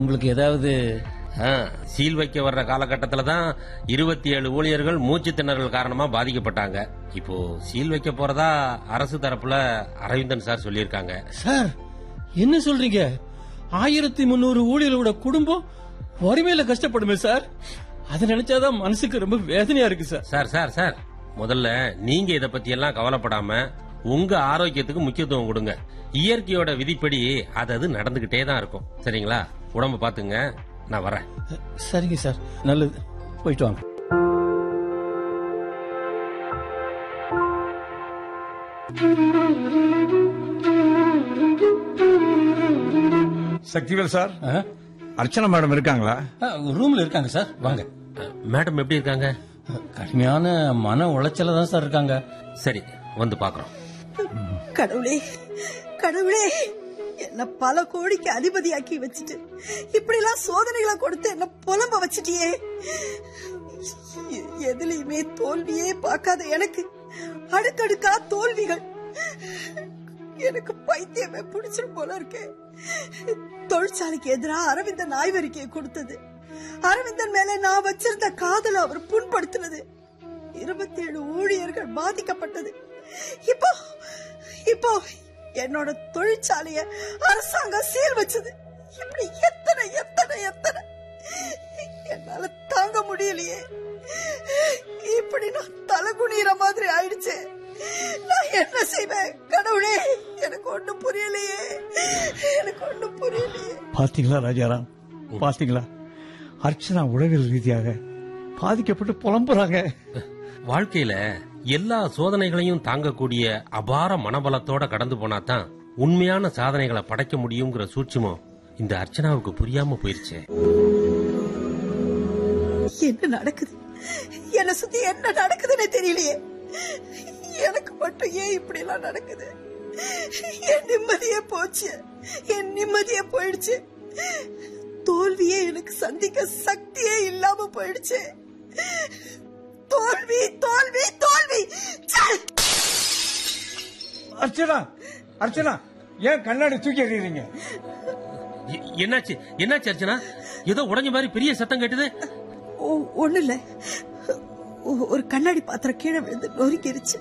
உங்களுக்கு ஏதாவது ஆ, சீல் வைக்க வர்ற காலகட்டத்துல தான் இருபத்தி ஏழு ஊழியர்கள் மூச்சு திணறல் காரணமா பாதிக்கப்பட்டாங்க இப்போ சீல் வைக்க போறதா அரசு தரப்புல அரவிந்தன் சார் சொல்லியிருக்காங்க சார் என்ன சொல்றீங்க ஆயிரத்தி முன்னூறு ஊழியர்களோட குடும்பம் வறுமையில கஷ்டப்படுமே சார் அதை நினைச்சாதான் மனசுக்கு ரொம்ப வேதனையா இருக்கு சார் சார் சார் சார் முதல்ல நீங்க இத பத்தி எல்லாம் கவலைப்படாம உங்க ஆரோக்கியத்துக்கு முக்கியத்துவம் கொடுங்க இயற்கையோட விதிப்படி அது அது நடந்துகிட்டே தான் இருக்கும் சரிங்களா உடம்ப பாத்துங்க நான் வரேன் சரிங்க சார் நல்லது போயிட்டு வாங்க சக்திவேல் சார் ஆ? அர்ச்சனா மேடம் இருக்காங்களா ஆ, ரூம்ல இருக்காங்க சார் வாங்க அ, மேடம் எப்படி இருக்காங்க கடுமையான மன உளைச்சல தான் சார் இருக்காங்க சரி வந்து பாக்குறோம் கடவுளே கடவுளே என்ன பல கோடிக்கு அதிபதியாக்கி வச்சுட்டு இப்படி எல்லாம் சோதனைகளை கொடுத்து என்ன புலம்ப வச்சிட்டியே எ- எதுலயுமே தோல்வியே பார்க்காத எனக்கு அடுக்கடுக்கா தோல்விகள் எனக்கு பைத்தியமே பிடிச்சிரும் போல இருக்கு தொழிற்சாலைக்கு எதிராக அரவிந்தன் ஆய்வறிக்கையை கொடுத்தது அரவிந்தன் மேல நான் வச்சிருந்த காதலை அவர் புண்படுத்தினது இருபத்தி ஏழு ஊழியர்கள் பாதிக்கப்பட்டது இப்போ இப்போ என்னோட தொழிற்சாலைய அரசாங்கம் சீல் வச்சது இப்படி எத்தனை எத்தனை எத்தனை என்னால தாங்க முடியலையே இப்படி நான் தலை குனிகிற மாதிரி ஆயிடுச்சு நான் என்ன செய்வேன் கடவுளே எனக்கு ஒண்ணும் புரியலையே எனக்கு ஒண்ணும் புரியலையே பாத்தீங்களா ராஜாராம் பாத்தீங்களா அர்ச்சனா உளவியல் ரீதியாக பாதிக்கப்பட்டு புலம்புறாங்க வாழ்க்கையில எல்லா சோதனைகளையும் தாங்கக்கூடிய அபார மனபலத்தோட கடந்து போனா தான் உண்மையான சாதனைகளை படைக்க முடியுங்கிற சூட்சுமம் இந்த அர்ச்சனாவுக்கு புரியாம போயிருச்சு என்ன நடக்குது என்ன சுத்தி என்ன நடக்குதுன்னு தெரியலையே எனக்கு மட்டும் ஏன் இப்படி எல்லாம் நடக்குது என் நிம்மதியே போச்சு என் நிம்மதியே போயிடுச்சு தோல்வியே எனக்கு சந்திக்க சக்தியே இல்லாம போயிடுச்சு தோல்வி தோல்வி தோல்வி ச்சே! அர்ச்சனா அர்ச்சனா ஏன் கண்ணாடி தூக்கி எறியறீங்க எ- என்னாச்சு என்னாச்சு அர்ச்சனா ஏதோ உடைஞ்ச மாதிரி பெரிய சத்தம் கேட்டுது ஒ- ஒண்ணு இல்ல ஒ- ஒரு கண்ணாடி பாத்திரம் கீழே விழுந்து நொறுக்கிருச்சு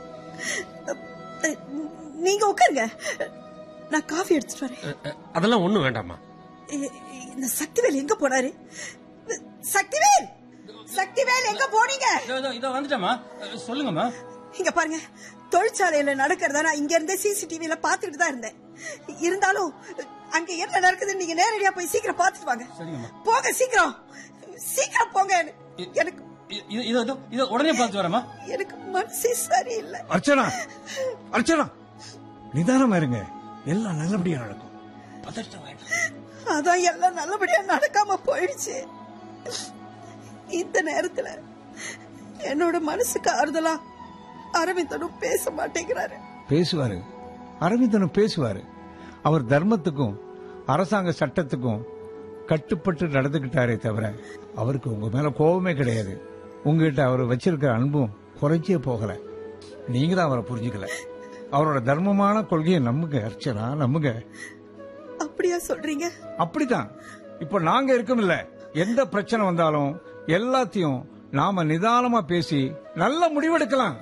நீங்க உட்காருங்க நான் காஃபி எடுத்துட்டு வரேன் அ, அ, அதெல்லாம் ஒண்ணும் வேண்டாமா இ- இந்த சக்திவேல் எங்க போனாரு சக்திவேல் சக்திவேல் எங்க போனீங்க இதோ, இதோ, இதோ வந்துட்டேம்மா சொல்லுங்கம்மா இங்க பாருங்க தொழிற்சாலையில நடக்கிறத நான் இங்க இருந்தே சிசிடிவில பாத்துக்கிட்டு தான் இருந்தேன் இருந்தாலும் அங்க என்ன நடக்குதுன்னு நீங்க நேரடியா போய் சீக்கிரம் பாத்துட்டு வாங்க சரிங்கம்மா. போங்க சீக்கிரம் சீக்கிரம் போங்க எனக்கு இ- இது- இதோ இதோ, இதோ உடனே பார்த்து வரேம்மா எனக்கு மனசே சரியில்லை அர்ச்சனா அர்ச்சனா நிதானமா இருங்க எல்லாம் நல்லபடியா நடக்கும் பதட்டம் வேண்டாம் அதான் எல்லாம் நல்லபடியா நடக்காம போயிடுச்சு இந்த நேரத்துல என்னோட மனசுக்கு ஆறுதலா அரவிந்தனும் பேச மாட்டேங்கிறாரு பேசுவாரு அரவிந்தனும் பேசுவாரு அவர் தர்மத்துக்கும் அரசாங்க சட்டத்துக்கும் கட்டுப்பட்டு நடந்துகிட்டாரே தவிர அவருக்கு உங்க மேல கோபமே கிடையாது உங்ககிட்ட அவர் வச்சிருக்கிற அன்பும் குறைச்சே போகல நீங்க தான் அவரை புரிஞ்சுக்கல அவரோட தர்மமான கொள்கையை நம்புங்க அர்ச்சனா நம்புங்க அப்படியா சொல்றீங்க அப்படிதான் இப்ப நாங்க இருக்கோம்ல எந்த பிரச்சனை வந்தாலும் எல்லாத்தையும் நாம நிதானமா பேசி நல்ல முடிவெடுக்கலாம்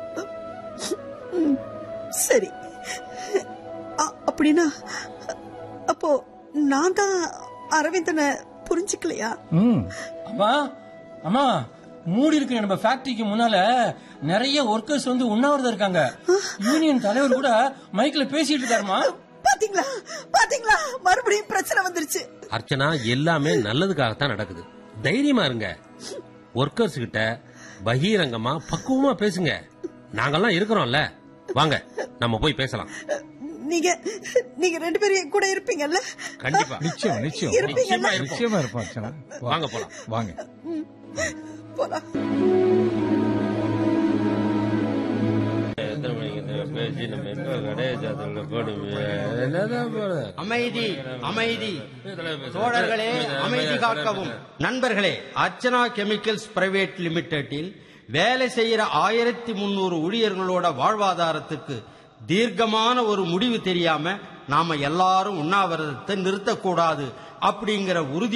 சரி அ- அப்படின்னா அப்போ நான் தான் அரவிந்தனை புரிஞ்சுக்கலையா ம் அம்மா அம்மா மூடி இருக்கிற நம்ம ஃபேக்டரிக்கு முன்னால நிறைய ஒர்க்கர்ஸ் வந்து உண்ணாவிரதம் இருக்காங்க யூனியன் தலைவர் கூட மைக்ல பேசிட்டு இருக்காருமா பாத்தீங்களா பாத்தீங்களா மறுபடியும் பிரச்சனை வந்துருச்சு அர்ச்சனா எல்லாமே நல்லதுக்காகத்தான் நடக்குது தைரியமா இருங்க ஒர்க்கர்ஸ் கிட்ட பகிரங்கமா பக்குவமா பேசுங்க நாங்கெல்லாம் இருக்கிறோம்ல வாங்க நம்ம போய் பேசலாம் நீங்க நீங்க ரெண்டு பேரும் என் கூட இருப்பீங்கல்ல கண்டிப்பா நிச்சயம் நிச்சயம் இருப்பீங்கல்ல நிச்சயமா இருப்போம் அர்ச்சனா வா. வாங்க போலாம். வாங்க போலாம் அமைதி அமைதி தோழர்களே அமைதி காக்கவும் நண்பர்களே அர்ச்சனா கெமிக்கல்ஸ் பிரைவேட் லிமிடெட்டில் வேலை செய்யற ஆயிரத்தி முன்னூறு ஊழியர்களோட வாழ்வாதாரத்துக்கு தீர்க்கமான ஒரு முடிவு தெரியாம நாம எல்லாரும் உண்ணாவிரதத்தை நிறுத்தக்கூடாது அப்படிங்கிற உறுதி